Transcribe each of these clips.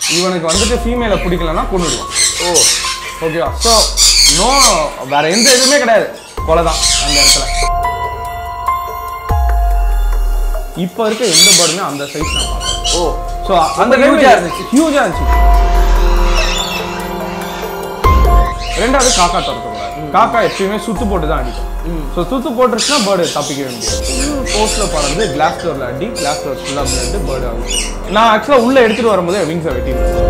இவனுக்கு வந்துட்டு ஃபீமேலை பிடிக்கலன்னா கொண்டுடுவான் ஓ ஓகேவா ஸோ நோ வேற எந்த இதுவுமே கிடையாது கொலை தான் அந்த இடத்துல இப்போ இருக்க எந்த பேர்டுமே அந்த சைஸ் நான் பார்க்கல ஓ ஸோ அந்த huge-ஆ ஹியூஜா இருந்துச்சு. இருந்துச்சு ஹியூஜா இருந்துச்சு ரெண்டாவது காக்கா திறக்கக்கூடாது காக்கா எப்பயுமே சுத்து போட்டு தான் அடிக்கும் ஸோ சுத்து போட்டுருச்சுன்னா பேர்டு தப்பிக்கவே முடியாது போஸ்ட்ல பறந்து கிளாஸ் டோர்ல அடி கிளாஸ் டோர் ஃபுல்லாக பிளட்டு பேர்டு ஆகும் நான் ஆக்சுவலாக உள்ள எடுத்துட்டு வரும்போது விங்ஸை வெட்டிடுவேன்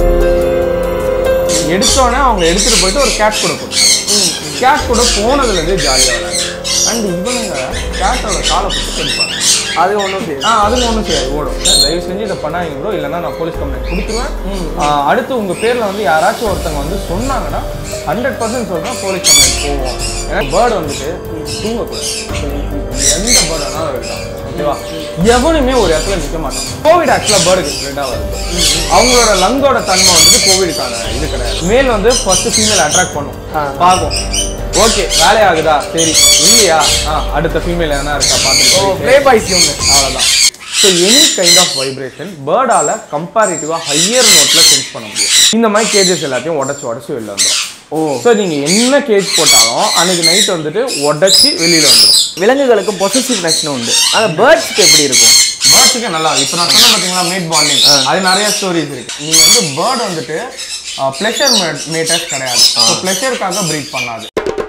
எடுத்தோடனே அவங்க எடுத்துட்டு போயிட்டு ஒரு கேட் கூட போட்டோம் கேட் கூட போனதுலேருந்து ஜாலியாக விளையாடு அண்ட் இவனுங்க கேட்டோட காலை பிடிச்சி கடிப்பாங்க அது ஒன்றும் சரி ஆ அதுங்க ஒன்றும் செய்யாது ஓடும் தயவு செஞ்சு இதை பண்ணாதீங்க ப்ரோ இல்லைன்னா நான் போலீஸ் கம்ப்ளைண்ட் கொடுத்துருவேன் ஆ, அடுத்து உங்கள் பேரில் வந்து யாராச்சும் ஒருத்தங்க வந்து சொன்னாங்கன்னா ஹண்ட்ரட் பர்சன்ட் சொல்கிறேன் போலீஸ் கம்ப்ளைண்ட் போவோம் ஏன்னா பேர்டு வந்துட்டு தூங்கக்கூடாது எந்த பேர்டு வேணாலும் இருக்கலாம் ஓகேவா எவனுமே ஒரு இடத்துல நிற்க மாட்டான் கோவிட் ஆக்சுவலாக பேர்டுக்கு ஸ்ப்ரெட்டாக வருது அவங்களோட லங்கோட தன்மை வந்துட்டு கோவிடுக்கான இது கிடையாது மேல் வந்து ஃபர்ஸ்ட் ஃபீமேல் அட்ராக்ட் பண்ணும் ஆ. பார்க்கும் ஓகே வேலையாகுதா சரி இல்லையா ஆ அடுத்த ஃபீமேல் என்ன இருக்கா ஓ பார்த்துட்டு ப்ளே பாய்ஸ் இவங்க அவ்வளோதான் so any kind of vibration பேர்டால கம்பேரிட்டிவாக ஹையர் நோட்டில் சென்ஸ் பண்ண முடியும் இந்த மாதிரி கேஜஸ் எல்லாத்தையும் உடச்சி உடச்சி வெளில வந்துடும் ஓ ஸோ நீங்கள் என்ன கேஜ் போட்டாலும் அன்னைக்கு நைட் வந்துட்டு உடச்சி வெளியில் வந்துடும் விலங்குகளுக்கு பொசசிவ்னஸ்னு உண்டு ஆனால் பேர்ட்ஸ்க்கு எப்படி இருக்கும் பேர்ட்ஸுக்கு நல்லா இப்போ நான் சொன்னேன் பார்த்தீங்களா மேட் பாண்டிங் அது நிறைய ஸ்டோரிஸ் இருக்கு நீங்கள் வந்து பேர்ட் வந்துட்டு ப்ளஷர் மேட்டர்ஸ் கிடையாது ஸோ ப்ளஷருக்காக ப்ரீட் பண்ணாது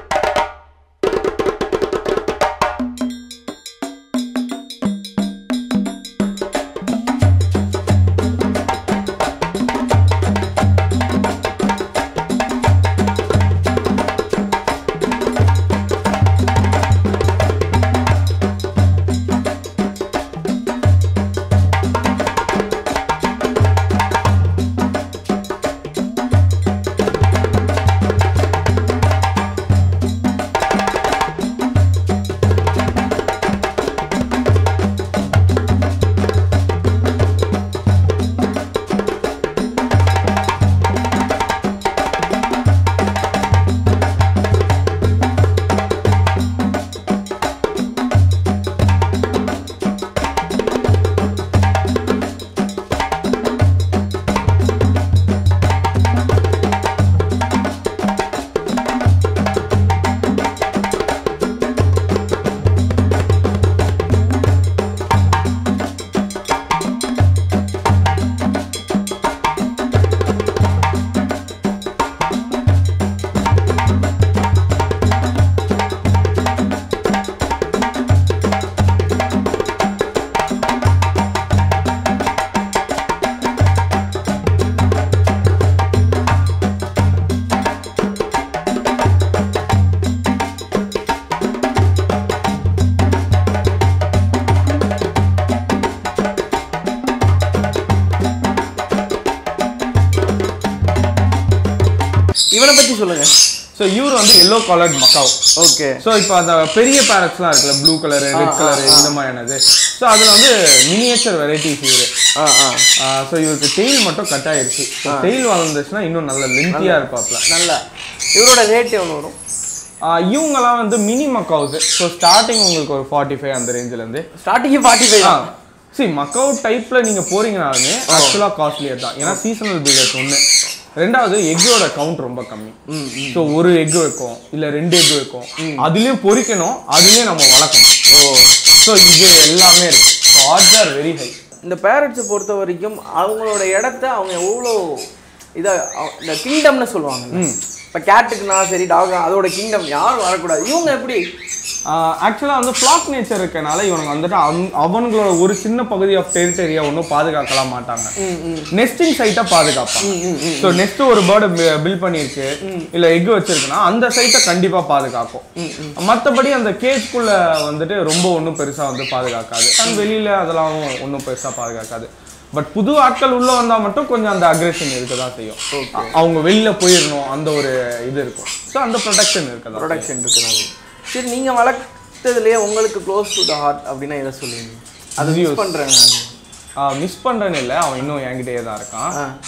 இவனை பற்றி சொல்லுங்க ஸோ இவர் வந்து yellow coloured macaw okay so இப்போ அந்த பெரிய பேரட்ஸ்லாம் இருக்குல்ல ப்ளூ கலரு ரெட் கலரு இந்த மாதிரியானது ஸோ அதில் வந்து மினியேச்சர் வெரைட்டிஸ் இவர் ஆ ஆ ஸோ இவருக்கு டெய்ல் மட்டும் கட் ஆயிருச்சு டெய்ல் வளர்ந்துச்சுன்னா இன்னும் நல்ல லென்த்தியாக இருப்பாப்ல நல்லா இவரோட ரேட் எவ்வளோ வரும் ஆஹ் இவங்கெல்லாம் வந்து மினி மக்காவுஸ் ஸோ ஸ்டார்டிங் உங்களுக்கு ஒரு ஃபார்ட்டி ஃபைவ் அந்த ரேஞ்சிலேருந்து ஸ்டார்டிங் ஃபார்ட்டி ஃபைவ் தான் சி மக்காவ் டைப்பில் நீங்கள் போறீங்கனாலுமே ஆக்சுவலாக காஸ்ட்லியர் தான் ஏன்னா சீசனல் பில்டர்ஸ் ஒன்று ரெண்டாவது எக்கோட கவுண்ட் ரொம்ப கம்மி ஸோ ஒரு எக் வைக்கும் இல்லை ரெண்டு எக் வைக்கும் அதுலேயும் பொரிக்கணும் அதுலேயும் நம்ம வளர்க்கணும் ஓ ஸோ இது எல்லாமே இருக்கு ஆர்ட்ஸ் ஆர் வெரி ஹை இந்த பேரட்ஸை பொறுத்த வரைக்கும் அவங்களோட இடத்த அவங்க எவ்வளோ இதை இந்த கிங்டம்னு சொல்லுவாங்க இப்போ கேட்டுக்குனா சரி டாக் அதோட கிங்டம் யாரும் வரக்கூடாது இவங்க எப்படி ஆக்சுவலாக வந்து ஃப்ளாக் நேச்சர் இருக்கனால இவனுங்க வந்துட்டு அவன்- அவங்களோட ஒரு சின்ன பகுதி ஆஃப் டெரிட்டரியை ஒன்றும் பாதுகாக்கலாம் மாட்டாங்க நெஸ்டிங் சைட்டை பாதுகாப்பாங்க ஸோ நெக்ஸ்ட் ஒரு பேர்டு பில்ட் பண்ணியிருக்கு இல்லை எக் வச்சிருக்குன்னா அந்த சைட்டை கண்டிப்பாக பாதுகாக்கும் மற்றபடி அந்த கேஜ்குள்ள வந்துட்டு ரொம்ப ஒன்றும் பெருசாக வந்து பாதுகாக்காது அண்ட் வெளியில் அதெல்லாம் ஒன்றும் பெருசாக பாதுகாக்காது பட் புது ஆட்கள் உள்ள வந்தா மட்டும் கொஞ்சம் அந்த அக்ரெஷன் இருக்க தான் செய்யும் அ- அவங்க வெளியில போயிடணும் அந்த ஒரு இது இருக்கும் ஸோ அந்த ப்ரொடெக்ஷன் இருக்கதான் ப்ரொடக்ஷன் இருக்கிறாங்க சரி நீங்கள் வளர்த்ததுலேயே உங்களுக்கு க்ளோஸ் டு த ஹார்ட் அப்படின்னா எதை சொல்லுவீங்க அது Zeus. யூஸ் பண்ணுறேங்க மிஸ் பண்றேன்னு இல்லை அவன் இன்னும் என்கிட்டயே தான் இருக்கான் ஆ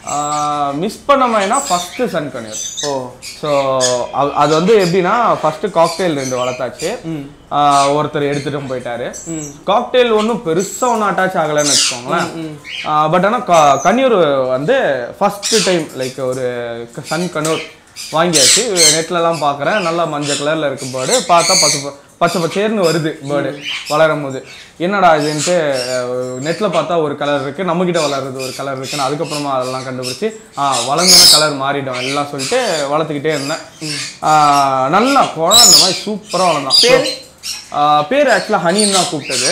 மிஸ் பண்ண மாதிரினா first sun conure oh so அது வந்து எப்படின்னா ஃபர்ஸ்ட் காக்டெயில் ரெண்டு வளர்த்தாச்சு ஆஹ் ஒருத்தர் எடுத்துட்டும் போயிட்டாரு காக்டெயில் ஒன்றும் பெருசா ஒன்றும் அட்டாச் ஆகலைன்னு வச்சுக்கோங்களேன் பட் ஆனால் கன்னியூர் வந்து ஃபர்ஸ்ட் டைம் லைக் ஒரு சன் கனூர் வாங்கியாச்சு நெட்லலாம் பார்க்குறேன் நல்லா மஞ்சள் கலரில் இருக்கும் பேர்டு பார்த்தா பச்சை ப- பச்சை பச்சேர்னு வருது பேர்டு வளரும் போது என்னடா இதுன்ட்டு நெட்டில் பார்த்தா ஒரு கலர் இருக்குது நம்மக்கிட்ட வளர்றது ஒரு கலர் இருக்குன்னு அதுக்கப்புறமா அதெல்லாம் கண்டுபிடிச்சி ஆ வளர்ந்தோன்னா கலர் மாறிடும் எல்லாம் சொல்லிட்டு வளர்த்துக்கிட்டே இருந்தேன் ஆ, நல்லா குழந்த மாதிரி சூப்பராக வளர்ந்தான் பேர் பேர் ஆக்சுவலாக ஹனின்னு தான் கூப்பிட்டது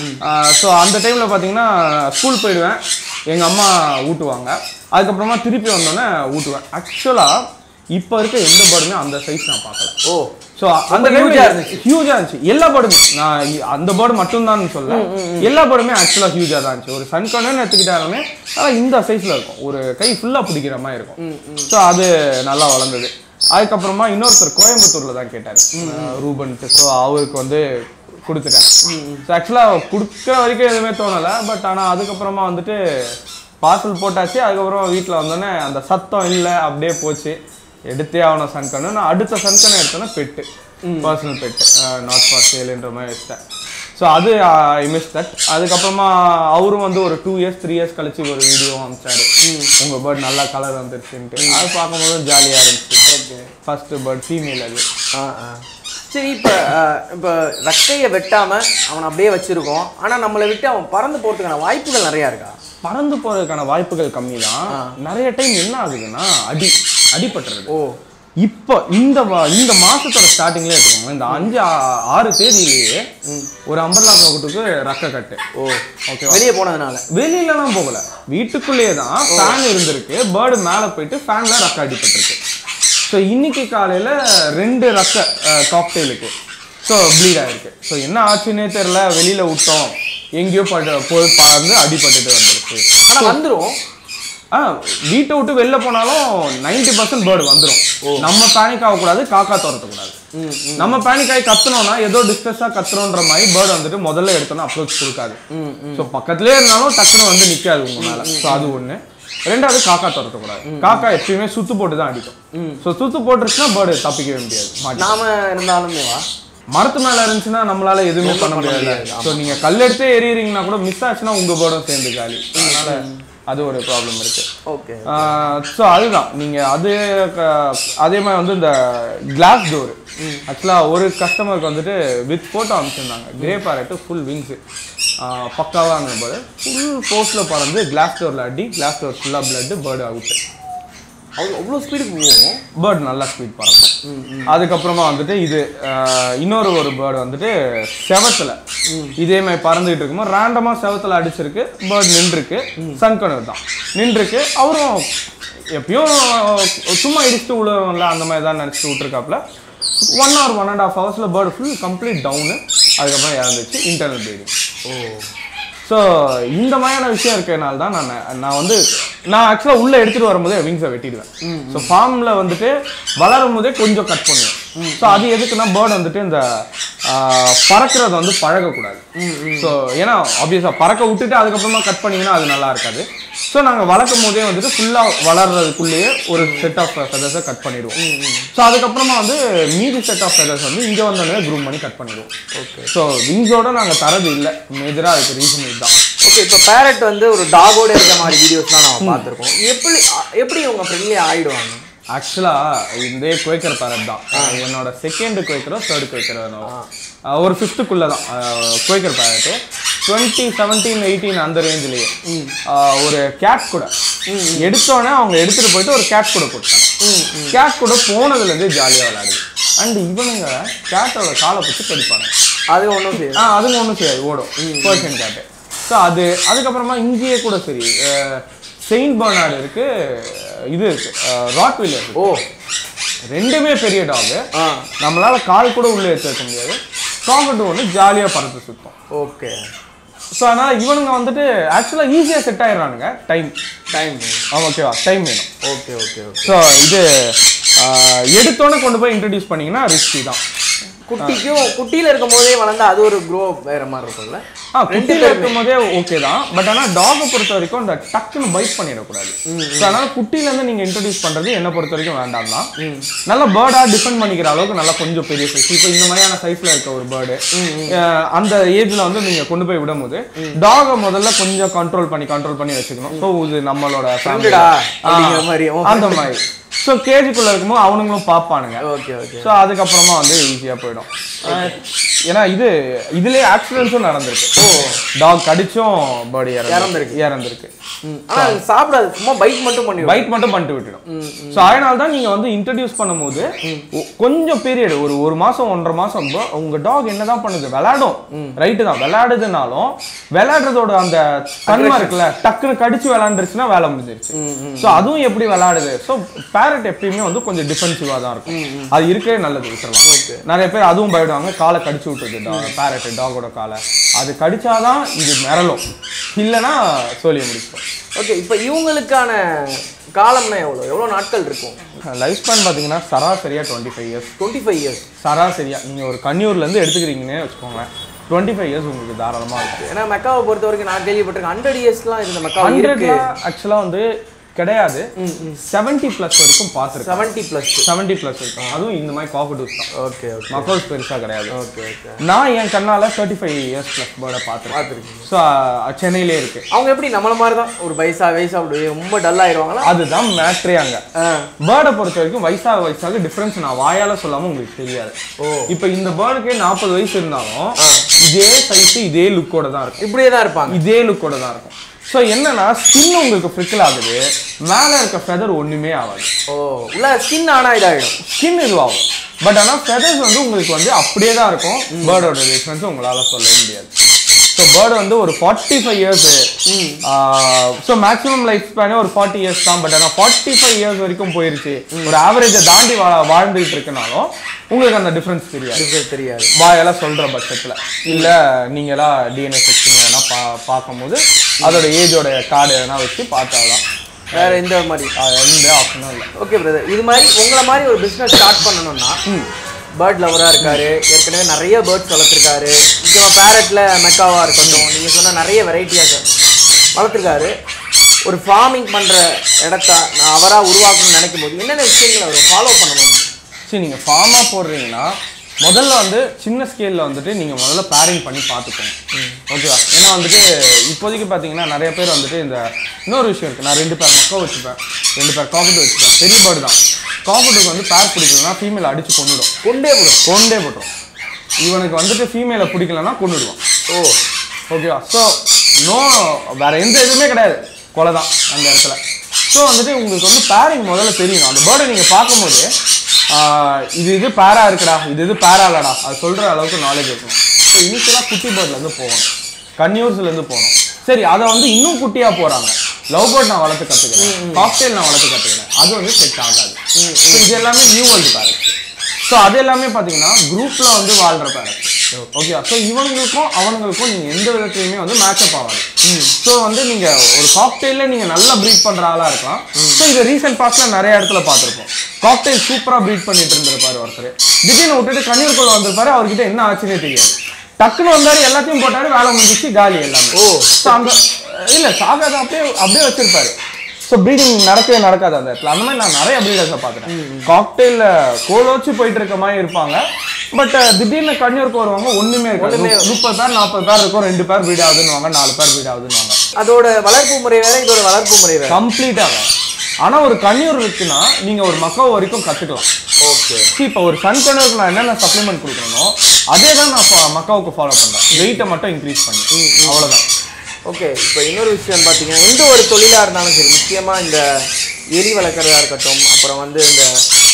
ஸோ அந்த டைமில் பார்த்தீங்கன்னா ஸ்கூல் போயிடுவேன் எங்கள் அம்மா ஊட்டுவாங்க அதுக்கப்புறமா திருப்பி வந்தோடனே ஊட்டுவேன் ஆக்சுவலாக இப்போ இருக்க எந்த பேர்டுமே அந்த சைஸ் நான் பார்க்கல ஓ ஸோ அந்த huge-ஆ டைம்ல இருந்துச்சு. ஹியூஜா இருந்துச்சு எல்லா பேர்டுமே நான் இ- அந்த பேர்டு மட்டும்தான் சொல்ல எல்லா பேர்டுமே ஆக்சுவலாக ஹியூஜா தான் இருந்துச்சு ஒரு சன்கன்னு எடுத்துக்கிட்டாலுமே ஆனால் இந்த சைஸ்ல இருக்கும் ஒரு கை ஃபுல்லா பிடிக்கிற மாதிரி இருக்கும் ஸோ அது நல்லா வளர்ந்தது அதுக்கப்புறமா இன்னொருத்தர் கோயம்புத்தூர்ல தான் கேட்டாரு அஹ் ரூபன்ட்டு ஸோ அவருக்கு வந்து கொடுத்துட்டேன் ஸோ ஆக்சுவலாக கொடுக்குற வரைக்கும் எதுவுமே தோணலை பட் ஆனால் அதுக்கப்புறமா வந்துட்டு பார்சல் போட்டாச்சு அதுக்கப்புறம் வீட்டில் வந்தோடனே அந்த சத்தம் இல்லை அப்படியே போச்சு எடுத்தே ஆகணும் சன்கன்னு நான் அடுத்த சன்கனை எடுத்தோன்னா pet personal pet not for சேல்ன்ற மாதிரி வச்சிட்டேன் ஸோ அது ஐ மிஸ் தட் அதுக்கப்புறமா அவரும் வந்து ஒரு டூ இயர்ஸ் த்ரீ இயர்ஸ் கழிச்சு ஒரு வீடியோ அமிச்சாரு உங்க பேர்ட் நல்லா கலர் வந்துருச்சுன்ட்டு அது பார்க்கும்போது ஜாலியாக இருந்துச்சு ஃபர்ஸ்ட் பேர்ட் ஃபீமேல் அது ஆ ஆ சரி இப்போ இப்போ ரெக்கையை வெட்டாம அவனை அப்படியே வச்சிருக்கோம் ஆனா நம்மளை விட்டு அவன் பறந்து போறதுக்கான வாய்ப்புகள் நிறையா இருக்கா பறந்து போறதுக்கான வாய்ப்புகள் கம்மி தான் நிறைய டைம் என்ன ஆகுதுன்னா அடி அடிபட்டுறது ஓ இப்போ இந்த வா- இந்த மாசத்தோட ஸ்டார்டிங்ல எடுத்துக்கோங்க இந்த அஞ்சு ஆ- ஆறு தேதியிலேயே ஒரு அம்பர்லா பக்கத்துக்கு ரக்க கட்டு ஓ ஓகேவா வெளியே போனதுனால வெளியிலலாம் போகல வீட்டுக்குள்ளேயே தான் ஃபேன் இருந்திருக்கு பேர்டு மேலே போயிட்டு ஃபேன்ல ரக்க அடிபட்டிருக்கு ஸோ இன்னைக்கு காலையில ரெண்டு ரக்க காக்டெயிலுக்கு ஸோ ப்ளீட் ஆயிருக்கு ஸோ என்ன ஆச்சுன்னே தெரியல வெளியில விட்டோம் எங்கேயோ பட்டு போய் பறந்து அடிபட்டுட்டு வந்துருச்சு ஆனா வந்துரும் ஆ வீட்டை விட்டு வெளில போனாலும் நைன்டி பர்சன்ட் பேர்டு வந்துடும் நம்ம பேனிக் ஆகக்கூடாது காக்கா துரத்தக்கூடாது நம்ம பேனிக் ஆகி கத்துனோம்னா ஏதோ டிஸ்டர்ஸா கத்துறோன்ற மாதிரி பேர்டு வந்துட்டு முதல்ல எடுத்தோன்னா அப்ரோச் கொடுக்காது ஸோ பக்கத்துலேயே இருந்தாலும் டக்குன்னு வந்து நிக்காது உங்க மேல ஸோ அது ஒண்ணு ரெண்டாவது காக்கா துரத்தக்கூடாது காக்கா எப்பயுமே சுத்து போட்டு தான் அடிக்கும் ஸோ சுத்து போட்டுருச்சுன்னா பேர்டு தப்பிக்கவே முடியாது மாட்டி நாம இருந்தாலுமே வா மரத்து மேல இருந்துச்சுன்னா நம்மளால எதுவுமே பண்ண முடியாது ஸோ நீங்க கல் எடுத்தே எறியறீங்கன்னா கூட மிஸ் ஆச்சுன்னா உங்க பேர்டும் சேர்ந்து காலி அதனால அது ஒரு ப்ராப்ளம் இருக்கு ஓகே ஸோ அதுதான் நீங்கள் அது க- அதே மாதிரி வந்து இந்த கிளாஸ் டோர் ஆக்சுவலாக ஒரு கஸ்டமருக்கு வந்துட்டு வித் ஃபோட்டோ அனுப்பிச்சிருந்தாங்க கிரே பேரட்டு ஃபுல் விங்ஸு பக்காவாக இருந்தபோது ஃபுல் ஃபோர்ஸில் பறந்து கிளாஸ் டோரில் அடி கிளாஸ் டோர் ஃபுல்லாக பிளட்டு பேர்டு அவுட்டு அவ்வளோ அவ்வளோ ஸ்பீடுக்கு போவோம் பேர்டு நல்லா ஸ்பீட் பறக்கும் அதுக்கப்புறமா வந்துட்டு இது ஆஹ், இன்னொரு ஒரு பேர்டு வந்துட்டு செவத்துல இதே மாதிரி பறந்துகிட்டு இருக்கும்போது ரேண்டமா செவத்துல அடிச்சிருக்கு பேர்டு நின்றுருக்கு சன்கனர் தான் நின்றுருக்கு அவரும் எப்பயும் சும்மா இடிச்சுட்டு விழுவோம்ல அந்த மாதிரி தான் நினச்சிட்டு விட்டுருக்காப்புல one hour one and half ஹவர்ஸில் பேர்டு ஃபுல் கம்ப்ளீட் டவுனு அதுக்கப்புறம் இறந்துச்சு இன்டர்னல் ப்ளீடிங் ஓ ஸோ இந்த மாதிரியான விஷயம் இருக்கனால தான் நான் நான் வந்து நான் ஆக்சுவலாக உள்ளே எடுத்துகிட்டு வரும்போதே விங்ஸை வெட்டிடுவேன் ஸோ ஃபார்மில் வந்துட்டு வளரும் போதே கொஞ்சம் கட் பண்ணுவேன் ஸோ அது எதுக்குன்னா பேர்டு வந்துட்டு இந்த ஆஹ், பறக்கிறது வந்து பழகக்கூடாது ஸோ ஏன்னா ஆப்வியஸாக பறக்க விட்டுட்டு அதுக்கப்புறமா கட் பண்ணீங்கன்னா அது நல்லா இருக்காது ஸோ நாங்கள் வளர்க்கும் போதே வந்துட்டு ஃபுல்லாக வளர்றதுக்குள்ளேயே ஒரு செட் ஆஃப் ஃபெதர்ஸை கட் பண்ணிடுவோம் ஸோ அதுக்கப்புறமா வந்து மீதி செட் ஆஃப் ஃபெதர்ஸ் வந்து இங்கே வந்தோடனே க்ரூம் பண்ணி கட் பண்ணிடுவோம் ஓகே ஸோ விங்ஸோட நாங்கள் தரது இல்லை மேஜராக அதுக்கு ரீசன் இதுதான் ஓகே இப்போ பேரட் வந்து ஒரு டாகோட இருக்க மாதிரி வீடியோஸ்லாம் நம்ம பார்த்துருக்கோம் எப்படி அ- எப்படி இவங்க ஃப்ரெண்ட்லி ஆயிடுவாங்க ஆக்சுவலாக இதே குவைக்கர் பேரட் தான் என்னோட செகண்ட் குவைக்கரோ தேர்ட் குவைக்கரோ ஒரு ஃபிஃப்த்துக்குள்ளே தான் Quaker parrot twenty seventeen eighteen அந்த ரேஞ்சிலேயே ஒரு கேட் கூட எடுத்தோடனே அவங்க எடுத்துகிட்டு போயிட்டு ஒரு கேட் கூட கொடுத்தாங்க கேட் கூட போனதுலேருந்தே ஜாலியாக விளையாடுது அண்ட் இவனுங்க கேட்டோட காலை பிடிச்சி கடிப்பாங்க அது ஒன்றும் சரி ஆ அதுங்க ஒன்றும் செய்யாது ஓடும் பர்ஷியன் கேட்டு ஸோ அது அதுக்கப்புறமா இங்கேயே கூட சரி செயின்ட் பர்னார்டு இருக்கு இது இருக்கு ராட்வீலர் இருக்கு ஓ ரெண்டுமே பெரிய டாக் ஆ நம்மளால கால் கூட உள்ளே எடுத்து வைக்க முடியாது காக்கட்டு ஒன்று ஜாலியாக பறந்து சுத்தம் ஓகே ஸோ அதனால இவனுங்க வந்துட்டு ஆக்சுவலாக ஈஸியாக செட் ஆயிடுறானுங்க டைம் டைம் ஓகேவா டைம் வேணும் ஓகே ஓகே ஓகே ஸோ இது ஆஹ், எடுத்தோன்னே கொண்டு போய் இன்ட்ரடியூஸ் பண்ணீங்கன்னா ரிஸ்கி தான் குட்டிக்கும் குட்டியில இருக்கும் போதே வளர்ந்தா அது ஒரு க்ரோ வேற மாதிரி இருக்கும்ல ஆ குட்டியில் இருக்கும் போதே ஓகே தான் பட் ஆனா டாகை பொறுத்த வரைக்கும் அந்த டக்குன்னு பைட் பண்ணிடக்கூடாது ஸோ அதனால குட்டில இருந்து நீங்க இன்ட்ரடியூஸ் பண்றது என்ன பொறுத்த வரைக்கும் வேண்டாம் தான் நல்ல பேர்டா டிஃபெண்ட் பண்ணிக்கிற அளவுக்கு நல்லா கொஞ்சம் பெரிய சைஸ் இப்போ இந்த மாதிரியான சைஸ்ல இருக்க ஒரு பேர்டு அந்த ஏஜ்ல வந்து நீங்க கொண்டு போய் விடும்போது டாகை முதல்ல கொஞ்சம் கண்ட்ரோல் பண்ணி கண்ட்ரோல் பண்ணி வச்சுக்கணும் ஸோ இது நம்மளோட family. ஃப்ரெண்டுடா ஆ, அப்படிங்கிற மாதிரி அந்த மாதிரி ஸோ கேஜுக்குள்ள இருக்கும்போது அவனுங்களும் பார்ப்பானுங்க ஓகே ஓகே ஸோ அதுக்கப்புறமா வந்து ஈஸியாக போயிடும் அஹ் ஏன்னா இது இதுலயே ஆக்சிடென்ட்ஸும் நடந்திருக்கு ஓ டாக் கடிச்சும் பாடி இறந்துருக்கு இறந்துருக்கு ஆனா அது சாப்பிடாது சும்மா பைக் மட்டும் பண்ணிடும் பைட் மட்டும் பண்ணிட்டு விட்டுடும் ஸோ அதனால தான் நீங்க வந்து இன்ட்ரடியூஸ் பண்ணும்போது ஒ- கொஞ்சம் பீரியட் ஒரு ஒரு மாசம் ஒன்றரை மாசம் ப- உங்க டாக் என்னதான் பண்ணுது விளையாடும் ரைட்டு தான் விளையாடுதுனாலும் விளையாடுறதோட அந்த தன்மை இருக்குல்ல டக்குன்னு கடிச்சு விளையாண்டுருச்சுன்னா வேலை முடிஞ்சிருச்சு ஸோ அதுவும் எப்படி விளையாடுது ஸோ பேரட் எப்பயுமே வந்து கொஞ்சம் டிஃபென்சிவா தான் இருக்கும் அது இருக்கவே நல்லது விட்டுறலாம் நிறைய பேர் அதுவும் பயப்படுவாங்க காலை கடிச்சு விட்டுருது பேரட் டாகோட காலை அது கடிச்சாதான் இது மிரளும் இல்லைன்னா சோழியை முடிச்சிடும் ஓகே இப்போ இவங்களுக்கான காலம்னா எவ்வளோ எவ்வளோ நாட்கள் இருக்கும் லைஃப் ஸ்பேன் பார்த்தீங்கன்னா சராசரியா twenty five years twenty five years சராசரியா நீங்கள் ஒரு கன்னியூர்லேருந்து எடுத்துக்கிறீங்கன்னே வச்சுக்கோங்க டுவெண்ட்டி ஃபைவ் இயர்ஸ் உங்களுக்கு தாராளமாக இருக்கும் ஏன்னா மெக்காவை பொறுத்த வரைக்கும் நான் கேள்விப்பட்டிருக்கேன் ஹண்ட்ரட் இயர்ஸ்லாம் இருந்த மெக்கா இருக்கு ஹண்ட்ரட்ல ஆக்சுவலாக வந்து கிடையாது செவன்ட்டி ப்ளஸ் வரைக்கும் பார்த்துருக்கேன் செவன்ட்டி ப்ளஸ் செவன்ட்டி ப்ளஸ் இருக்கும் அதுவும் இந்த மாதிரி காக்கடூஸ் தான் ஓகே ஓகே மக்கள்ஸ் பெருசாக கிடையாது ஓகே ஓகே நான் என் கண்ணால் தேர்ட்டி ஃபைவ் இயர்ஸ் ப்ளஸ் பேர்டை பார்த்துருக்கேன் ஸோ சென்னையிலே இருக்கு அவங்க எப்படி நம்மள மாதிரி தான் ஒரு வயசா வயசா அப்படி ரொம்ப டல் ஆயிடுவாங்களா அதுதான் மேட்ரே அங்கே ஆ பேர்டை பொறுத்த வரைக்கும் வயசாக வயசாக டிஃப்ரென்ஸ் நான் வாயால சொல்லாம உங்களுக்கு தெரியாது ஓ. இப்போ இந்த பேர்டுக்கே நாற்பது வயசு இருந்தாலும் இதே சைஸ் இதே லுக்கோட தான் இருக்கும் இப்படியே தான் இருப்பாங்க இதே லுக்கோட தான் இருக்கும் ஸோ என்னன்னா ஸ்கின் உங்களுக்கு ஃப்ரிக்கிள் ஆகுது மேலே இருக்க ஃபெதர் ஒண்ணுமே ஆகாது ஓ உள்ள ஸ்கின் ஆனா இதாயிடும் ஸ்கின் இதுவாகும் பட் ஆனால் ஃபெதர்ஸ் வந்து உங்களுக்கு வந்து அப்படியே தான் இருக்கும் பேர்டோட டிஃப்ரென்ஸ் உங்களால சொல்லவே முடியாது ஸோ பேர்டு வந்து ஒரு forty five years so maximum life ஸ்பேனே ஒரு ஃபார்ட்டி இயர்ஸ் தான் பட் ஆனால் ஃபார்ட்டி ஃபைவ் இயர்ஸ் வரைக்கும் போயிருச்சு ஒரு ஆவரேஜை தாண்டி வா வாழ்ந்துகிட்டு இருக்குனாலும் உங்களுக்கு அந்த டிஃப்ரென்ஸ் தெரியாது difference தெரியாது வாயெல்லாம் சொல்ற பட்சத்துல இல்ல நீங்களா டிஎன்ஏ செக்ஷன் எதனா பா பார்க்கும்போது அதோட ஏஜோட கார்டு எதனா வச்சு பார்த்தாதான் வேற எந்த மாதிரி அது எந்த ஆப்ஷனும் இல்லை ஓகே பிரதர் இது மாதிரி உங்களை மாதிரி ஒரு பிஸ்னஸ் ஸ்டார்ட் பண்ணணும்னா பேர்ட் லவராக இருக்காரு ஏற்கனவே நிறைய பேர்ட்ஸ் வளர்த்துருக்காரு முக்கியமாக பேரட்டில் மெக்காவாக இருக்கட்டும் நீங்கள் சொன்ன நிறைய வெரைட்டியாக வளர்த்துருக்காரு ஒரு ஃபார்மிங் பண்ணுற இடத்த நான் அவராக உருவாக்கணும்னு நினைக்கும் போது என்னென்ன விஷயங்களை அவர் ஃபாலோ பண்ணணும் சரி நீங்க ஃபார்மா போடுறீங்கன்னா முதல்ல வந்து சின்ன ஸ்கேல்ல வந்துட்டு நீங்க முதல்ல பேரிங் பண்ணி பார்த்துக்கணும் ஓகேவா ஏன்னா வந்துட்டு இப்போதைக்கு பார்த்தீங்கன்னா நிறைய பேர் வந்துட்டு இந்த இன்னொரு விஷயம் இருக்கு நான் ரெண்டு பேர் மக்கள் வச்சுப்பேன் ரெண்டு பேர் காக்கெட் வச்சுப்பேன் பெரிய பேர்டு தான் காக்கெட்டுக்கு வந்து பேர் பிடிக்கலன்னா ஃபீமேல் அடிச்சு கொண்டுடும் கொண்டே போடும் கொண்டே போட்டுரும் இவனுக்கு வந்துட்டு ஃபீமேலை பிடிக்கலன்னா கொண்டுடுவான் ஓ ஓகேவா ஸோ நோ வேற எந்த இதுவுமே கிடையாது கொலை தான் அந்த இடத்துல ஸோ வந்துட்டு உங்களுக்கு வந்து பேரிங் முதல்ல தெரியணும் அந்த பேர்டை நீங்கள் பார்க்கும்போது ஆஹ், இது இது பேரா இருக்குடா இது இது பேரா இல்லடா அது சொல்கிற அளவுக்கு நாலேஜ் இருக்கணும் ஸோ இனிஷியலாக குட்டி பேர்ட்லேருந்து போகணும் கன்னியூர்ஸ்லேருந்து போகணும் சரி அதை வந்து இன்னும் குட்டியாக போகிறாங்க லவ் பேர்ட் நான் வளர்த்து கற்றுக்கிறேன் காக்டெயில் நான் வளர்த்து கற்றுக்கிறேன் அது வந்து செட் ஆகாது So, இது எல்லாமே நியூ வேர்ல்டு பேரட்ஸ் ஸோ அது எல்லாமே பார்த்தீங்கன்னா குரூப்பில் வந்து வாழ்கிற பேரண்ட்ஸ் ஓகே ஸோ இவங்களுக்கும் அவங்களுக்கும் நீங்கள் எந்த விதத்துலையுமே வந்து மேட்சப் ஆகாது ஸோ வந்து நீங்கள் ஒரு காக்டெயிலில் நீங்கள் நல்லா ப்ரீட் பண்ணுற ஆளாக இருக்கலாம் ஸோ இதை ரீசெண்ட் பாஸ்ட்டில் நிறைய இடத்துல பார்த்துருப்போம் காக்டெயில் சூப்பராக ப்ரீட் பண்ணிட்டு இருந்திருப்பாரு ஒருத்தர் திடீர்னு விட்டுட்டு கண்ணீருக்குள்ள வந்திருப்பாரு அவர்கிட்ட என்ன ஆச்சுன்னே தெரியாது டக்குன்னு வந்தாரு எல்லாத்தையும் போட்டாரு வேலை முடிஞ்சிச்சு காலி எல்லாமே ஓ. ஸோ அந்த இல்லை சாகாத அப்படியே அப்படியே வச்சிருப்பாரு ஸோ ப்ரீடிங் நடக்கவே நடக்காது அந்த இடத்துல அந்த மாதிரி நான் நிறைய ப்ரீடர்ஸை பார்த்துட்டேன் காக்டெயிலில் கோலோச்சு போயிட்டு இருக்க மாதிரி இருப்பாங்க பட் திடீர்னு கண்ணூருக்கு வருவாங்க ஒண்ணுமே இருக்காது முப்பது பேர் நாற்பது பேர் இருக்கும் ரெண்டு பேர் ப்ரீட் ஆகுதுன்னுவாங்க நாலு பேர் ப்ரீட் ஆகுதுன்னுவாங்க அதோட வளர்ப்பு முறை வேற இதோட வளர்ப்பு முறை வேற கம்ப்ளீட்டாக ஆனா ஒரு கண்ணூர் இருக்குன்னா நீங்க ஒரு மக்கள் வரைக்கும் கத்துக்கலாம் ஓகே See, இப்போ ஒரு சன் கண்ணூருக்கு நான் என்னென்ன சப்ளிமெண்ட் கொடுக்கணுமோ அதே தான் நான் fa- மக்காவுக்கு ஃபாலோ பண்றேன் வெயிட்டை மட்டும் இன்க்ரீஸ் பண்ணி அவ்வளவுதான் ஓகே இப்போ இன்னொரு விஷயம் பார்த்தீங்கன்னா எந்த ஒரு தொழிலாக இருந்தாலும் சரி முக்கியமாக இந்த எலி வளர்க்குறதா இருக்கட்டும் அப்புறம் வந்து இந்த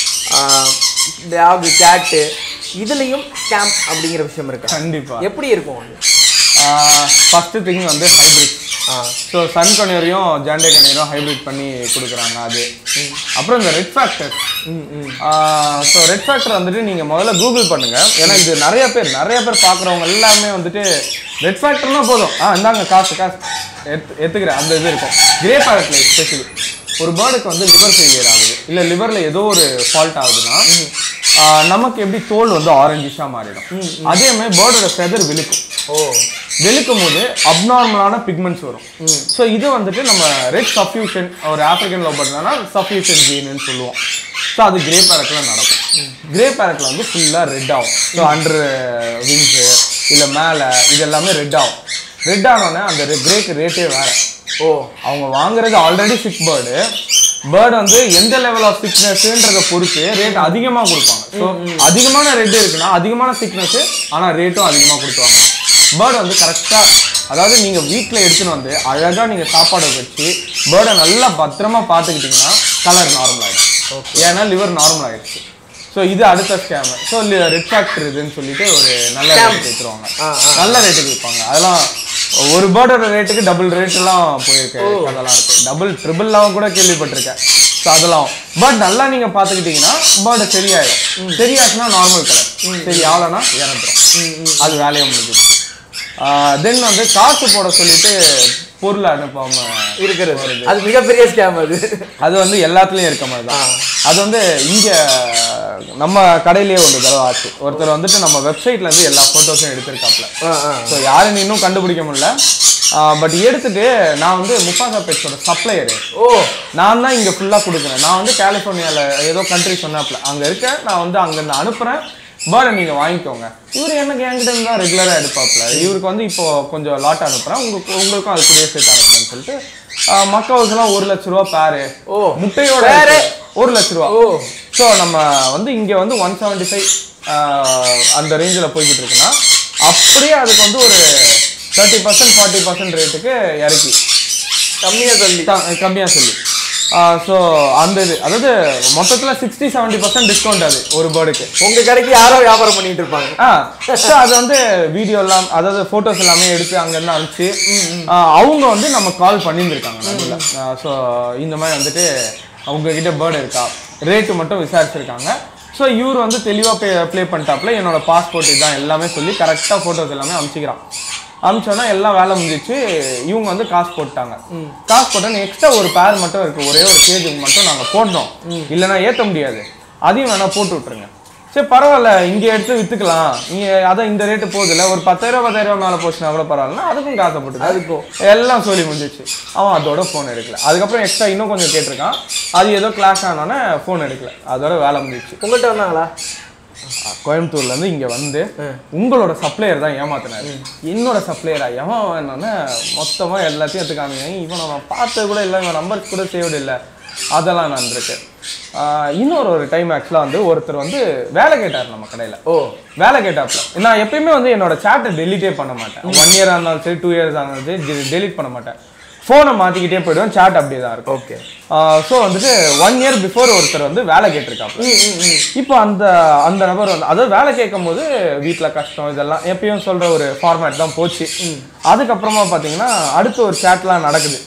டாகு கேட்டு இதுலேயும் ஸ்கேம் அப்படிங்கிற விஷயம் இருக்கு கண்டிப்பா எப்படி இருக்கும் அது ஃபர்ஸ்ட் திங் வந்து ஹைபிரிட் ஆ ஸோ சன் கண்ணீரையும் ஜாண்டே கண்ணீரும் ஹைபிரிட் பண்ணி கொடுக்குறாங்க அது அப்புறம் இந்த red factor so red factor வந்துட்டு நீங்கள் முதல்ல கூகுள் பண்ணுங்க ஏன்னா இது நிறைய பேர் நிறைய பேர் பார்க்குறவங்க எல்லாமே வந்துட்டு ரெட் ஃபேக்டர்னா போதும் ஆ இந்தாங்க காசு காசு எடுத்து எடுத்துக்கிறேன் அந்த இது இருக்கும் கிரே பேரட்ல எஸ்பெஷலி ஒரு பேர்டுக்கு வந்து லிவர் ஃபெயிலியர் ஆகுது இல்லை லிவரில் ஏதோ ஒரு ஃபால்ட் ஆகுதுன்னா ஆ, நமக்கு எப்படி தோல் வந்து ஆரஞ்சிஷாக மாறிடும் அதே மாதிரி பேர்டோட ஃபெதர் விழுக்கும் ஓ வெளுக்கும் போது அப்நார்மலான பிக்மெண்ட்ஸ் வரும் ஸோ இது வந்துட்டு நம்ம ரெட் சஃப்யூஷன் ஒரு ஆப்பிரிக்கன் லவ் பர்ட்னா சஃப்யூஷன் ஜீன்னு சொல்லுவோம் ஸோ அது கிரே பேரட்ல நடக்கும் கிரே பேரட்ல வந்து ஃபுல்லாக ரெட் ஆகும் ஸோ அண்டர் விங்ஸு இல்லை மேலே இது எல்லாமே ரெட் ஆகும் ரெட் ஆனோடனே அந்த கிரேக்கு ரேட்டே வேற ஓ அவங்க வாங்குறது ஆல்ரெடி சிக் பேர்டு பேர்டு வந்து எந்த லெவல் ஆஃப் சிக்னஸ்ன்றத பொறுத்து ரேட் அதிகமா கொடுப்பாங்க ஸோ அதிகமான ரேட் இருக்குன்னா அதிகமான சிக்னஸ் ஆனா ரேட்டும் அதிகமா கொடுத்துருவாங்க பேர்டு வந்து கரெக்டா அதாவது நீங்க வீட்டில் எடுத்துன்னு வந்து அழகா நீங்க சாப்பாடை வச்சு பேர்டை நல்லா பத்திரமா பார்த்துக்கிட்டீங்கன்னா கலர் நார்மல் ஆயிடும் ஏன்னா லிவர் நார்மல் ஆயிடுச்சு ஸோ இது அடுத்த ஸ்கேம் ஸோ ரெட் ஃபேக்டர் இதுன்னு சொல்லிட்டு ஒரு நல்ல ரேட் வச்சிருவாங்க ஆ, நல்ல ரேட்டுக்கு விற்பாங்க அதெல்லாம் ஒரு பேர்டோட ரேட்டுக்கு டபுள் ரேட் எல்லாம் போயிருக்கு அதெல்லாம் இருக்கு டபுள் ட்ரிபிள்லாம் கூட கேள்விப்பட்டிருக்கேன் ஸோ அதெல்லாம் பட் நல்லா நீங்க பாத்துக்கிட்டீங்கன்னா பேர்டு சரியாயிடும் சரியாச்சுன்னா நார்மல் கலர் சரி ஆகலன்னா இறந்துரும் அது வேலையை முடிஞ்சிச்சு தென் வந்து காசு போட சொல்லிட்டு பொருள் அனுப்பாம இருக்கிறது அது மிகப்பெரிய ஸ்கேம் அது அது வந்து எல்லாத்துலயும் இருக்க மாதிரி தான் அது வந்து இங்க நம்ம கடையிலேயே ஒரு தடவை ஆச்சு ஒருத்தர் வந்துட்டு நம்ம வெப்சைட்ல இருந்து எல்லா போட்டோஸும் எடுத்திருக்காப்ல ஆ, ஆ. ஸோ யாருன்னு இன்னும் கண்டுபிடிக்க முடியல பட் எடுத்துட்டு நான் வந்து முஃபாசா பெட்ஸோட சப்ளையரு ஓ நான் தான் இங்க ஃபுல்லா கொடுக்குறேன் நான் வந்து கலிஃபோர்னியால ஏதோ கண்ட்ரி சொன்னாப்ல அங்க இருக்கேன் நான் வந்து அங்க இருந்து அனுப்புறேன் பேர்டை நீங்க வாங்கிக்கோங்க இவர் எனக்கு என்கிட்ட இருந்து தான் ரெகுலரா எடுப்பாப்ல இவருக்கு வந்து இப்போ கொஞ்சம் லாட் அனுப்புறேன் உங்களுக்கு உங்களுக்கும் அது கூடயே சேர்த்து அனுப்புறேன்னு சொல்லிட்டு மக்கள்ஸ் எல்லாம் ஒரு லட்ச ரூபா பேரு ஓ. முட்டையோட Pair? இருக்கு. ஒரு லட்ச ரூபா ஓ. ஸோ நம்ம வந்து இங்க வந்து ஒன் செவன்டி ஃபைவ் அந்த ரேஞ்சில் போய்கிட்டு இருக்குன்னா அப்படியே அதுக்கு வந்து ஒரு தேர்ட்டி பர்சன்ட் ஃபார்ட்டி பர்சன்ட் ரேட்டுக்கு இறக்கி கம்மியா சொல்லி த- கம்மியா சொல்லி ஸோ அந்த இது அதாவது மொத்தத்துல சிக்ஸ்டி செவன்டி பர்சன்ட் டிஸ்கவுண்ட் அது ஒரு பேர்டுக்கு உங்க கடைக்கு யாரோ வியாபாரம் பண்ணிட்டு இருப்பாங்க ஆ ஸோ அது வந்து வீடியோ எல்லாம் அதாவது ஃபோட்டோஸ் எல்லாமே எடுத்து அங்கேருந்து அனுப்பிச்சு ஆ, அவங்க வந்து நம்ம கால் பண்ணியிருந்திருக்காங்க நடுவில் ஸோ இந்த மாதிரி வந்துட்டு உங்ககிட்ட பேர்டு இருக்கா ரேட்டு மட்டும் விசாரிச்சிருக்காங்க ஸோ இவர் வந்து தெளிவாக ப்ளே ப்ளே பண்ணிட்டாப்ல என்னோட பாஸ்போர்ட் இதான் எல்லாமே சொல்லி கரெக்டாக ஃபோட்டோஸ் எல்லாமே அனுப்பிச்சிக்கிறான் அனுப்பிச்சோன்னா எல்லாம் வேலை முடிஞ்சிச்சு இவங்க வந்து காசு போட்டாங்க காசு போட்டோன்னு எக்ஸ்ட்ரா ஒரு பேர் மட்டும் இருக்கு ஒரே ஒரு கேஜுக்கு மட்டும் நாங்கள் போட்டோம் இல்லைன்னா ஏற்ற முடியாது அதையும் வேணா போட்டு விட்டுருங்க சரி பரவாயில்ல இங்க எடுத்து வித்துக்கலாம் நீங்க அதான் இந்த ரேட்டு போகுதுல்ல ஒரு பத்தாயிரம் பத்தாயிரம் ரூபாய் மேல போச்சுன்னா கூட பரவாயில்ல அதுக்கும் காசை போட்டு அதுக்கும். எல்லாம் சொல்லி முடிஞ்சிச்சு அவன் அதோட ஃபோன் எடுக்கல அதுக்கப்புறம் எக்ஸ்ட்ரா இன்னும் கொஞ்சம் கேட்டிருக்கான் அது ஏதோ கிளாஸ் ஆனோன்னே ஃபோன் எடுக்கல அதோட வேலை முடிஞ்சிச்சு உங்கள்கிட்ட வந்தாங்களா கோயம்புத்தூர்ல இருந்து இங்க வந்து உங்களோட சப்ளையர் தான் ஏமாத்தினாரு என்னோட சப்ளையரா எவன் வேணும்னா மொத்தமா எல்லாத்தையும் எடுத்து காமிங்க இவன் நான் பார்த்தது கூட இல்லை இவன் நம்பர் கூட சேவ்டு இல்லை அதெல்லாம் நான் இருக்கு ஆஹ் இன்னொரு ஒரு டைம் ஆக்சுவலாக வந்து ஒருத்தர் வந்து வேலை கேட்டார் நம்ம கடையில் ஓ வேலை கேட்டாப்ல நான் எப்பயுமே வந்து என்னோட சாட்டை டெலிட்டே பண்ண மாட்டேன் ஒன் இயர் இருந்தாலும் சரி டூ இயர்ஸ் ஆனாலும் சரி டெலிட் பண்ண மாட்டேன் ஃபோனை மாற்றிக்கிட்டே போயிடுவேன் சாட் அப்படியே தான் இருக்கும் ஓகே ஸோ வந்துட்டு ஒன் இயர் பிஃபோர் ஒருத்தர் வந்து வேலை கேட்டிருக்காப்ல இப்போ அந்த அந்த நபர் வந்து அதாவது வேலை கேட்கும் போது வீட்டில் கஷ்டம் இதெல்லாம் எப்பயும் சொல்ற ஒரு ஃபார்மேட் தான் போச்சு அதுக்கப்புறமா பார்த்தீங்கன்னா அடுத்து ஒரு சேட்லாம் நடக்குது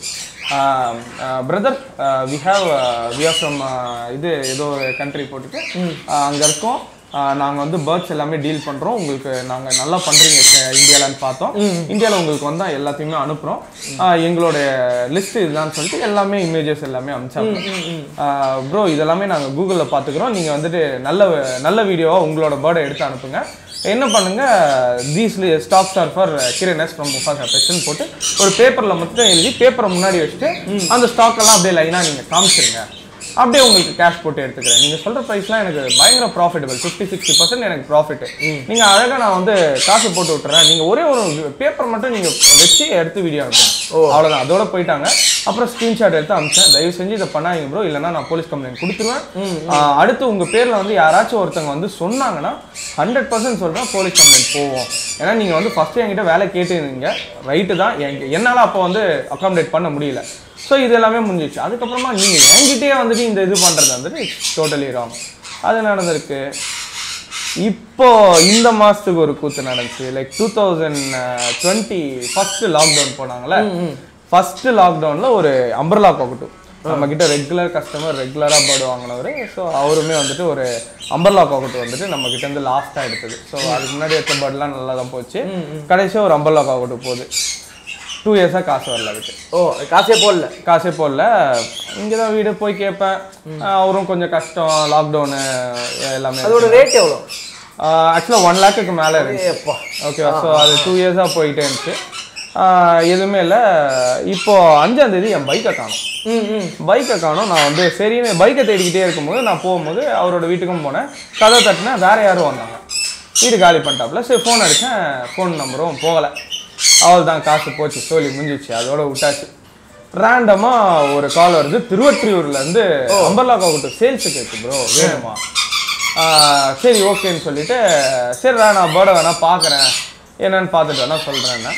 brother we have we are from இது ஏதோ ஒரு கண்ட்ரி போட்டுட்டு அங்கே இருக்கோம் நாங்கள் வந்து பேர்ட்ஸ் எல்லாமே டீல் பண்ணுறோம் உங்களுக்கு நாங்கள் நல்லா பண்ணுறீங்க இந்தியாவிலன்னு பார்த்தோம் இந்தியாவில் உங்களுக்கு வந்தால் எல்லாத்தையுமே அனுப்புகிறோம் எங்களுடைய லிஸ்ட் இதுதான் சொல்லிட்டு எல்லாமே இமேஜஸ் எல்லாமே அனுப்பிச்சாங்க ப்ரோ இதெல்லாமே நாங்கள் கூகுளில் பார்த்துக்குறோம் நீங்கள் வந்துட்டு நல்ல நல்ல வீடியோவாக உங்களோட பேர்டை எடுத்து அனுப்புங்க என்ன பண்ணுங்க தீஸ் ஸ்டாக்ஸ் ஆர் ஃபார் கிரனஸ் ஃப்ரம் முஃபாசா பெஸ்ட்னு போட்டு ஒரு பேப்பரில் மட்டும் எழுதி பேப்பரை முன்னாடி வச்சுட்டு அந்த ஸ்டாக் எல்லாம் அப்படியே லைனாக நீங்கள் காமிச்சிருங்க அப்படியே உங்களுக்கு கேஷ் போட்டு எடுத்துக்கிறேன் நீங்க சொல்ற ப்ரைஸ்லாம் எனக்கு பயங்கர ப்ராஃபிட்டபிள் ஃபிஃப்டி சிக்ஸ்டி பர்சன்ட் எனக்கு ப்ராஃபிட் நீங்க அழகா நான் வந்து காசு போட்டு விட்டுறேன் நீங்க ஒரே ஒரு பேப்பர் மட்டும் நீங்க வச்சு எடுத்து வீடியோ அனுப்புங்க அவ்வளவுதான் அதோட போயிட்டாங்க அப்புறம் ஸ்கிரீன்ஷாட் எடுத்து அனுப்பிச்சேன் தயவு செஞ்சு இதை பண்ணாதீங்க ப்ரோ இல்லைன்னா நான் போலீஸ் கம்ப்ளைண்ட் கொடுத்துருவேன் ஆஹ் அடுத்து உங்க பேர்ல வந்து யாராச்சும் ஒருத்தவங்க வந்து சொன்னாங்கன்னா ஹண்ட்ரட் பர்சன்ட் சொல்றேன் போலீஸ் கம்ப்ளைண்ட் போவோம் ஏன்னா நீங்க வந்து ஃபர்ஸ்ட் என்கிட்ட வேலை கேட்டுருந்தீங்க ரைட்டு தான் எங்க- என்னால அப்போ வந்து அகாமடேட் பண்ண முடியல ஸோ இது எல்லாமே முடிஞ்சிச்சு அதுக்கப்புறமா நீங்க என்கிட்டயே வந்துட்டு இந்த இது பண்றது வந்துட்டு டோட்டலி ராங் அது நடந்திருக்கு இப்போ இந்த மாசத்துக்கு ஒரு கூத்து நடந்துச்சு like two thousand twenty first lockdown போனாங்கல்ல ஃபர்ஸ்ட் லாக்டவுன்ல ஒரு அம்பர்லா பாக்கட்டு நம்ம கிட்ட ரெகுலர் கஸ்டமர் ரெகுலரா பேர்டு வாங்கினவர் ஸோ அவருமே வந்துட்டு ஒரு அம்பர்லா பாக்கெட் வந்துட்டு நம்ம கிட்ட இருந்து லாஸ்டா எடுத்தது ஸோ அதுக்கு முன்னாடி எடுத்த பேர்ட்லாம் நல்லா தான் போச்சு கடைசியா ஒரு அம்பர்லா பாக்கெட் போகுது டூ இயர்ஸாக காசு வரல அதுக்கு ஓ காசே போடல காசே போடல இங்கே தான் வீடு போய் கேட்பேன் அவரும் கொஞ்சம் கஷ்டம் லாக்டவுனு எல்லாமே அதோட ரேட் எவ்வளோ ஆக்சுவலாக ஒன் லேக்குக்கு மேலே இருந்துச்சு ஏப்பா ஓகேவா ஸோ அது டூ இயர்ஸாக போயிட்டே இருந்துச்சு ஆ, எதுவுமே இல்லை இப்போ அஞ்சாம் தேதி என் பைக்கை காணும் ம் ம் பைக்கை காணும் நான் வந்து சரின்னு பைக்கை தேடிக்கிட்டே இருக்கும்போது நான் போகும்போது அவரோட வீட்டுக்கும் போனேன் கதை தட்டினேன் வேற யாரும் வந்தாங்க வீடு காலி பண்ணிட்டாப்புல சரி ஃபோன் அடித்தேன் ஃபோன் நம்பரும் போகலை அவள் தான் காசு போச்சு சோலி முடிஞ்சிச்சு அதோட விட்டாச்சு ரேண்டமாக ஒரு கால் வருது திருவற்றியூர்லேருந்து அம்பர்லா கோகுட்டு சேல்ஸுக்கு இருக்கு ப்ரோ வேணுமா ஆ, சரி ஓகேன்னு சொல்லிட்டு சரிடா நான் பேர்டை வேணா பார்க்குறேன் என்னன்னு பார்த்துட்டு வேணா சொல்கிறேன்னா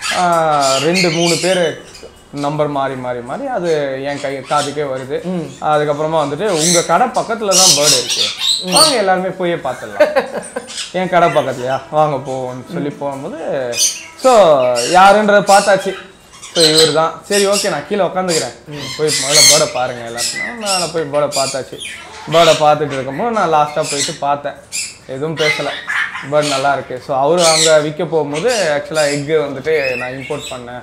ரெண்டு மூணு பேர் நம்பர் மாறி மாறி மாறி அது என் கை காதுக்கே வருது அதுக்கப்புறமா வந்துட்டு உங்க கடை பக்கத்துல தான் பேர்டு இருக்கு வாங்க எல்லாருமே போய் பார்த்துடலாம் என் கடை பக்கத்துலயா வாங்க போவோம்னு சொல்லி போகும்போது ஸோ யாருன்றத பார்த்தாச்சு ஸோ இவர் தான் சரி ஓகே நான் கீழே உட்காந்துக்கிறேன் போய் முதல்ல பேர்டை பாருங்க எல்லாத்தையும் நான் போய் பேர்டை பார்த்தாச்சு பேர்டை பார்த்துட்டு இருக்கும்போது நான் லாஸ்ட்டாக போயிட்டு பார்த்தேன் எதுவும் பேசலை பேர்ட் நல்லா இருக்கு ஸோ அவர் அங்கே விற்க போகும்போது ஆக்சுவலாக எக்கு வந்துட்டு நான் இம்போர்ட் பண்ணேன்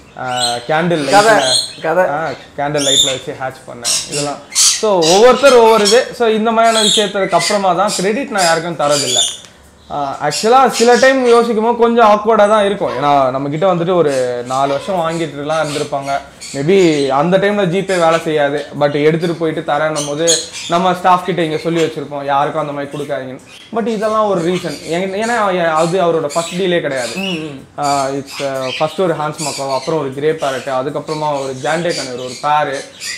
கேண்டில் கதை லைட்டில் கதை கேண்டில் லைட்டில் வச்சு ஹேட்ச் பண்ணேன் இதெல்லாம் ஸோ ஒவ்வொருத்தர் ஒவ்வொரு இது ஸோ இந்த மாதிரியான விஷயத்துக்கு அப்புறமா தான் கிரெடிட் நான் யாருக்கும் தரதில்லை ஆக்சுவலாக சில டைம் யோசிக்கும் போது கொஞ்சம் ஆக்வர்டாக தான் இருக்கும் ஏன்னா நம்ம கிட்ட வந்துட்டு ஒரு நாலு வருஷம் வாங்கிட்டுலாம் இருந்திருப்பாங்க மேபி அந்த டைமில் ஜிபே வேலை செய்யாது பட் எடுத்துகிட்டு போயிட்டு தரேன்னும் போது நம்ம ஸ்டாஃப் கிட்ட இங்கே சொல்லி வச்சுருப்போம் யாருக்கும் அந்த மாதிரி கொடுக்காதீங்கன்னு பட் இதெல்லாம் ஒரு ரீசன் ஏன்னா அது அவரோட ஃபர்ஸ்ட் டீலே கிடையாது இட்ஸ் ஃபர்ஸ்ட் ஒரு ஹான்ஸ் மக்கோ அப்புறம் ஒரு கிரே பேரட் அதுக்கப்புறமா ஒரு ஜாண்டே கனர் ஒரு பேரு